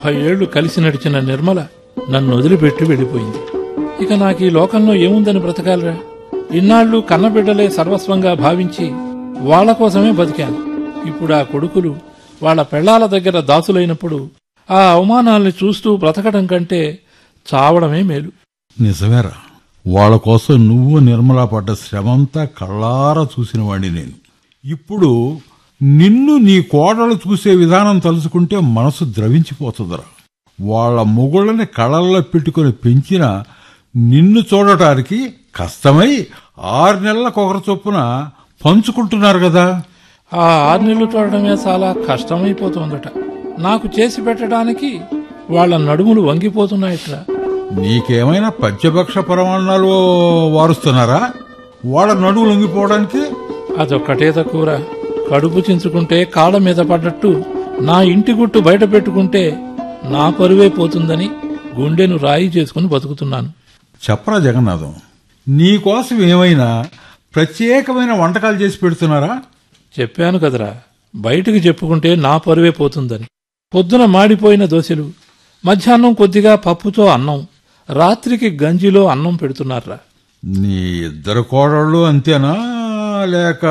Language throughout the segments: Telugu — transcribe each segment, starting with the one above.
ముప్పై ఏళ్లు కలిసి నడిచిన నిర్మల నన్ను వదిలిపెట్టి వెళ్ళిపోయింది ఇక నాకు ఈ లోకంలో ఏముందని బ్రతకాలరా ఇన్నాళ్లు కన్నబిడ్డలే సర్వస్వంగా భావించి వాళ్ళ కోసమే బతికాను ఇప్పుడు ఆ కొడుకులు వాళ్ళ పెళ్లాల దగ్గర దాసులైనప్పుడు ఆ అవమానాల్ని చూస్తూ బ్రతకడం కంటే చావడమే మేలు నిజమేరా వాళ్ళ కోసం నువ్వు నిర్మలా పడ్డ శ్రమంతా కళ్ళారా చూసిన వాడిని నేను ఇప్పుడు నిన్ను నీ కోడలు చూసే విధానం తలుచుకుంటే మనసు ద్రవించిపోతుందిరా వాళ్ళ మొగుళ్ళని కళల్లో పెట్టుకుని పెంచిన నిన్ను చూడటానికి కష్టమై ఆరు నెలలకొకరు చొప్పున పంచుకుంటున్నారు కదా ఆ ఆరు నెలలు చూడడమే చాలా కష్టమైపోతోందట నాకు చేసి పెట్టడానికి వాళ్ళ నడుములు వంగిపోతున్నాయట్రా నీకేమైనా పంచభక్ష పరమాణాలు వారుస్తున్నారా వాళ్ళ నడువు లొంగిపోవడానికి అదొక్కటే తక్కువరా కడుపు చించుకుంటే కాళ్ళ మీద పడ్డట్టు నా ఇంటి గుట్టు బయట పెట్టుకుంటే నా పరువే పోతుందని గుండెను రాయి చేసుకుని బతుకుతున్నాను చెప్పరా జగన్నాథం నీకోసం ఏమైనా ప్రత్యేకమైన వంటకాలు చేసి పెడుతున్నారా చెప్పాను కదరా బయటికి చెప్పుకుంటే నా పరువే పోతుందని పొద్దున మాడిపోయిన దోశలు మధ్యాహ్నం కొద్దిగా పప్పుతో అన్నం రాత్రికి గంజిలో అన్నం పెడుతున్నారా నీ ఇద్దరు కోడళ్ళు అంతేనా లేక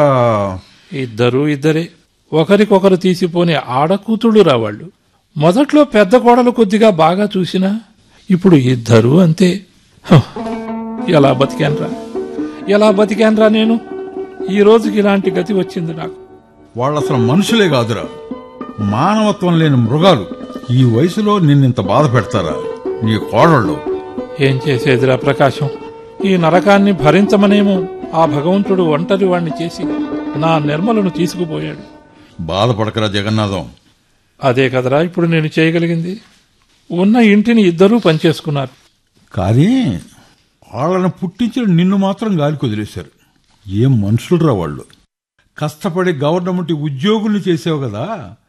ఇద్దరు ఇద్దరే ఒకరికొకరు తీసిపోని ఆడకూతుళ్ళు రావాళ్ళు మొదట్లో పెద్ద కోడలు కొద్దిగా బాగా చూసినా ఇప్పుడు ఇద్దరు అంతే హ, ఎలా బతికాన్రా ఎలా బతికాన్రా నేను ఈ రోజుకి ఇలాంటి గతి వచ్చింది నాకు వాళ్ళు అసలు మనుషులే కాదురా మానవత్వం లేని మృగాలు ఈ వయసులో నిన్నింత బాధ పెడతారా నీ కోడళ్ళు ఏం చేసేదిరా ప్రకాశం ఈ నరకాన్ని భరించమనేమో ఆ భగవంతుడు ఒంటరి వాణ్ణి చేసి నా నిర్మలను తీసుకుపోయాడు బాధపడకరా జగన్నాథం అదే కదరా ఇప్పుడు నేను చేయగలిగింది ఉన్న ఇంటిని ఇద్దరూ పనిచేసుకున్నారు కానీ వాళ్ళని పుట్టించిన నిన్ను మాత్రం గాలికి వదిలేశారు ఏం మనుషులరా వాళ్ళు కష్టపడి గవర్నమెంట్ ఉద్యోగుల్ని చేసావు కదా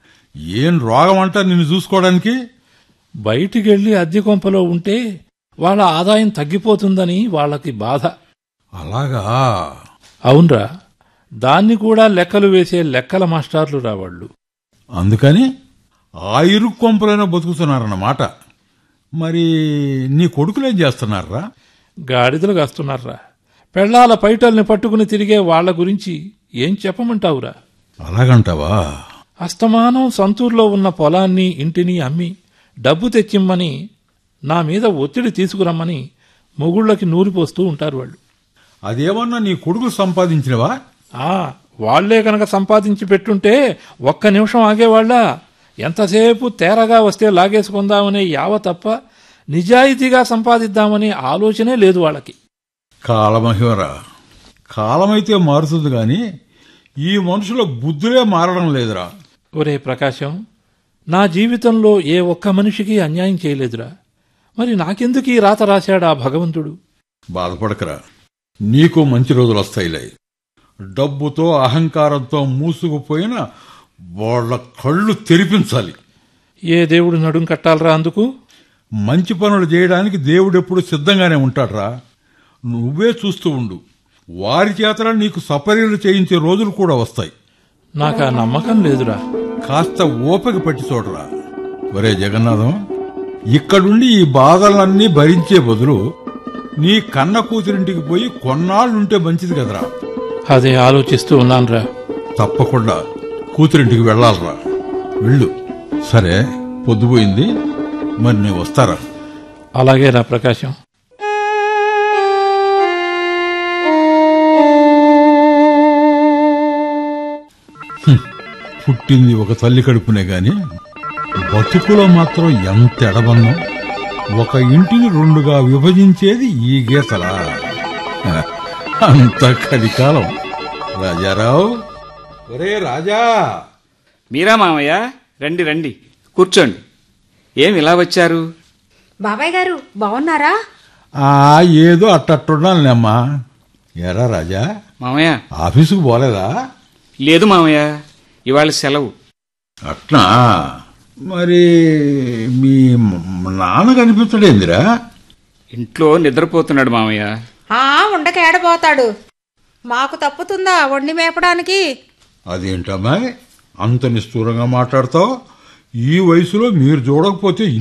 ఏం రోగం అంటా నిన్ను చూసుకోవడానికి బయటికి వెళ్లి అద్దె కొంపలో ఉంటే వాళ్ళ ఆదాయం తగ్గిపోతుందని వాళ్ళకి బాధ అలాగా అవునరా దాన్ని కూడా లెక్కలు వేసే లెక్కల మాస్టార్లు రావాళ్ళు అందుకని ఆ ఇరుక్కు కొంపలైనా బతుకుతున్నారన్నమాట మరి నీ కొడుకులేం చేస్తున్నారా గాడిదలు కాస్తున్నారా పెళ్లాల పైటల్ని పట్టుకుని తిరిగే వాళ్ళ గురించి ఏం చెప్పమంటావురా అలాగంటావా అస్తమానం సంతూర్లో ఉన్న పొలాన్ని ఇంటిని అమ్మి డబ్బు తెచ్చిమ్మని నా మీద ఒత్తిడి తీసుకురమ్మని మొగుళ్ళకి నూరిపోస్తూ ఉంటారు వాళ్ళు అదేమన్నా నీ కొడుకులు సంపాదించినవా ఆ వాళ్లే కనుక సంపాదించి పెట్టుంటే ఒక్క నిమిషం ఆగేవాళ్ళ ఎంతసేపు తేరగా వస్తే లాగేసుకుందామనే యావ తప్ప నిజాయితీగా సంపాదిద్దామనే ఆలోచనే లేదు వాళ్ళకి కాలమహిమరా కాలమైతే మారుతుంది గాని ఈ మనుషుల బుద్ధులే మారడం లేదురా ఒరే ప్రకాశం నా జీవితంలో ఏ ఒక్క మనిషికి అన్యాయం చేయలేదురా మరి నాకెందుకు ఈ రాత రాశాడు ఆ భగవంతుడు బాధపడకరా నీకు మంచి రోజులు వస్తాయిలే డబ్బుతో అహంకారంతో మూసుకుపోయిన వాళ్ళ కళ్ళు తెరిపించాలి ఏ దేవుడు నడుం కట్టాలరా అందుకు మంచి పనులు చేయడానికి దేవుడెప్పుడు సిద్ధంగానే ఉంటాడ్రా నువ్వే చూస్తూ ఉండు వారి చేతన నీకు సపర్యలు చేయించే రోజులు కూడా వస్తాయి నాకు ఆ నమ్మకం లేదురా కాస్త ఓపిక పట్టి చూడరా ఒరే జగన్నాథం ఇక్కడుండి ఈ బాధలన్నీ భరించే బదులు నీ కన్న కూతురింటికి పోయి కొన్నాళ్ళుంటే మంచిది కదరా అదే ఆలోచిస్తూ ఉన్నానురా తప్పకుండా కూతురింటికి వెళ్ళాలరా వెళ్ళు సరే పొద్దుపోయింది మరి నేను వస్తారా అలాగేరా ప్రకాశం పుట్టింది ఒక తల్లి కడుపునే గాని బతుకులో మాత్రం ఎంత ఎడబన్నం ఒక ఇంటిని రెండుగా విభజించేది ఈ గీతలా హ, అంత కలికాలం రాజారావు ఒరే రాజా మీరా మామయ్య రండి రండి కూర్చోండి ఏం ఇలా వచ్చారు బాబాయ్ గారు బాగున్నారా ఆ ఏదో అట్టట్టుండాలమ్మా ఎరా రాజా మామయ్య ఆఫీసుకు పోలేదా లేదు మామయ్య ఇవాళ సెలవు అట్నా మరి మీ నాన్న కనిపించడేందిరా ఇంట్లో నిద్రపోతున్నాడు మామయ్య ఆ ఉండక ఏడబోతాడు మాకు తప్పుతుందా వండి మేపడానికి అదేంటమ్మా అంత నిష్ఠూరంగా మాట్లాడతావు ఈ వయసులో మీరు చూడకపోతే